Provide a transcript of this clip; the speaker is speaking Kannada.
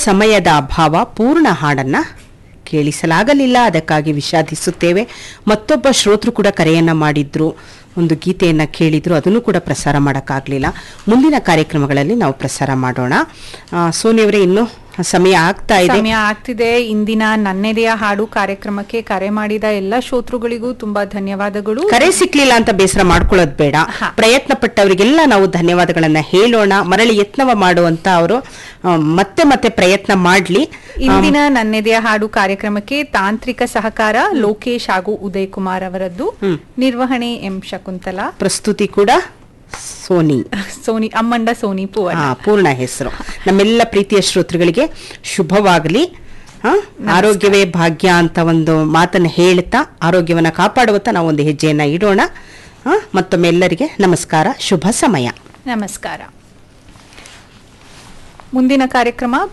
ಸಮಯದ ಅಭಾವ ಪೂರ್ಣ ಹಾಡನ್ನ ಕೇಳಿಸಲಾಗಲಿಲ್ಲ ಅದಕ್ಕಾಗಿ ವಿಷಾದಿಸುತ್ತೇವೆ ಮತ್ತೊಬ್ಬ ಶ್ರೋತೃ ಕೂಡ ಕರೆಯನ್ನ ಮಾಡಿದ್ರು ಒಂದು ಗೀತೆಯನ್ನ ಕೇಳಿದ್ರು ಅದನ್ನು ಕೂಡ ಪ್ರಸಾರ ಮಾಡೋಕ್ಕಾಗಲಿಲ್ಲ ಮುಂದಿನ ಕಾರ್ಯಕ್ರಮಗಳಲ್ಲಿ ನಾವು ಪ್ರಸಾರ ಮಾಡೋಣ ಆ, ಸೋನಿಯವರೇ ಇನ್ನು ಸಮಯ ಆಗ್ತಾ ಇದೆ ಸಮಯ ಆಗ್ತಿದೆ ಇಂದಿನ ನನ್ನೆದೆಯ ಹಾಡು ಕಾರ್ಯಕ್ರಮಕ್ಕೆ ಕರೆ ಮಾಡಿದ ಎಲ್ಲ ಶ್ರೋತೃಗಳಿಗೂ ತುಂಬಾ ಧನ್ಯವಾದಗಳು ಕರೆ ಸಿಕ್ಲಿಲ್ಲ ಅಂತ ಬೇಸರ ಮಾಡ್ಕೊಳ್ಳೋದು ಬೇಡ ಹಾ. ಪ್ರಯತ್ನ ಪಟ್ಟವರಿಗೆಲ್ಲ ನಾವು ಧನ್ಯವಾದಗಳನ್ನ ಹೇಳೋಣ ಮರಳಿ ಯತ್ನವ ಮಾಡುವಂತ ಅವರು ಆ, ಮತ್ತೆ ಮತ್ತೆ ಪ್ರಯತ್ನ ಮಾಡ್ಲಿ ಇಂದಿನ ನನ್ನೆದೆಯ ಹಾಡು ಕಾರ್ಯಕ್ರಮಕ್ಕೆ ತಾಂತ್ರಿಕ ಸಹಕಾರ ಲೋಕೇಶ್ ಹಾಗೂ ಉದಯ್ ಕುಮಾರ್ ಅವರದ್ದು ಹ್ಮ್. ನಿರ್ವಹಣೆ ಎಂ ಶಕುಂತಲಾ ಪ್ರಸ್ತುತಿ ಕೂಡ ಸೋನಿ ಸೋನಿ ಅಮ್ಮಂಡ ಸೋನಿ ಪೂವನ್ ಆ, ಪೂರ್ಣ ಹೆಸರು ನಮ್ಮೆಲ್ಲ ಪ್ರೀತಿಯ ಶ್ರೋತೃಗಳಿಗೆ ಶುಭವಾಗಲಿ ಆ, ಆರೋಗ್ಯವೇ ಭಾಗ್ಯ ಅಂತ ಒಂದು ಮಾತನ್ನು ಹೇಳ್ತಾ ಆರೋಗ್ಯವನ್ನ ಕಾಪಾಡುವತ್ತ ನಾವು ಒಂದು ಹೆಜ್ಜೆಯನ್ನ ಇಡೋಣ ಆ, ಮತ್ತೊಮ್ಮೆ ಎಲ್ಲರಿಗೆ ನಮಸ್ಕಾರ ಶುಭ ಸಮಯ ನಮಸ್ಕಾರ ಮುಂದಿನ ಕಾರ್ಯಕ್ರಮ